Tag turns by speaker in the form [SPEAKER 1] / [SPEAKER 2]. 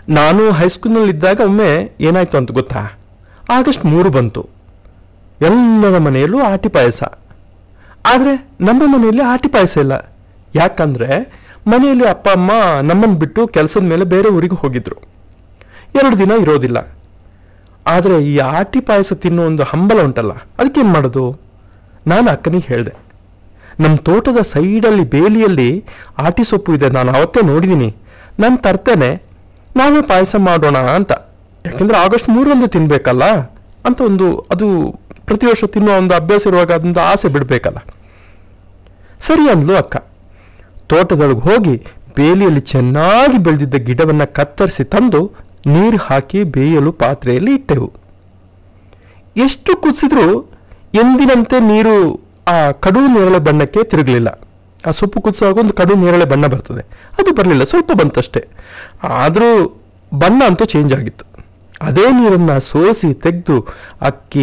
[SPEAKER 1] ನಾನು ಹೈಸ್ಕೂಲ್ನಲ್ಲಿದ್ದಾಗ ಒಮ್ಮೆ ಏನಾಯ್ತು ಅಂತ ಗೊತ್ತಾ ಆಗಸ್ಟ್ ಮೂರು ಬಂತು ಎಲ್ಲರ ಮನೆಯಲ್ಲೂ ಆಟಿ ಪಾಯಸ ಆದರೆ ನಮ್ಮ ಮನೆಯಲ್ಲಿ ಆಟಿ ಪಾಯಸ ಇಲ್ಲ ಯಾಕಂದ್ರೆ ಮನೆಯಲ್ಲಿ ಅಪ್ಪ ಅಮ್ಮ ನಮ್ಮನ್ನು ಬಿಟ್ಟು ಕೆಲಸದ ಮೇಲೆ ಬೇರೆ ಊರಿಗೆ ಹೋಗಿದ್ರು ಎರಡು ದಿನ ಇರೋದಿಲ್ಲ ಆದರೆ ಈ ಆಟಿ ಪಾಯಸ ತಿನ್ನೋ ಒಂದು ಹಂಬಲ ಉಂಟಲ್ಲ ಅದಕ್ಕೇನು ಮಾಡೋದು ನಾನು ಅಕ್ಕನಿಗೆ ಹೇಳಿದೆ ನಮ್ಮ ತೋಟದ ಸೈಡಲ್ಲಿ ಬೇಲಿಯಲ್ಲಿ ಆಟಿ ಸೊಪ್ಪು ಇದೆ ನಾನು ಅವತ್ತೇ ನೋಡಿದ್ದೀನಿ ನಾನು ತರ್ತೇನೆ ನಾವೇ ಪಾಯಸ ಮಾಡೋಣ ಅಂತ ಯಾಕೆಂದ್ರೆ ಆಗಸ್ಟ್ ಮೂರರಂದು ತಿನ್ಬೇಕಲ್ಲ ಅಂತ ಒಂದು ಅದು ಪ್ರತಿ ವರ್ಷ ತಿನ್ನುವ ಒಂದು ಅಭ್ಯಾಸ ಇರುವಾಗ ಅದೊಂದು ಆಸೆ ಬಿಡಬೇಕಲ್ಲ ಸರಿ ಅಂದ್ಲು ಅಕ್ಕ ತೋಟದೊಳಗೆ ಹೋಗಿ ಬೇಲಿಯಲ್ಲಿ ಚೆನ್ನಾಗಿ ಬೆಳೆದಿದ್ದ ಗಿಡವನ್ನ ಕತ್ತರಿಸಿ ತಂದು ನೀರು ಹಾಕಿ ಬೇಯಲು ಪಾತ್ರೆಯಲ್ಲಿ ಇಟ್ಟೆವು ಎಷ್ಟು ಕುದಿಸಿದ್ರೂ ಎಂದಿನಂತೆ ನೀರು ಆ ಕಡು ನೇರಳೆ ಬಣ್ಣಕ್ಕೆ ತಿರುಗಲಿಲ್ಲ ಆ ಸೊಪ್ಪು ಕುದಿಸುವಾಗ ಒಂದು ಕಡು ನೇರಳೆ ಬಣ್ಣ ಬರ್ತದೆ ಅದು ಬರಲಿಲ್ಲ ಸ್ವಲ್ಪ ಬಂತಷ್ಟೇ ಆದರೂ ಬಣ್ಣ ಅಂತೂ ಚೇಂಜ್ ಆಗಿತ್ತು ಅದೇ ನೀರನ್ನ ಸೋಸಿ ತೆಗೆದು ಅಕ್ಕಿ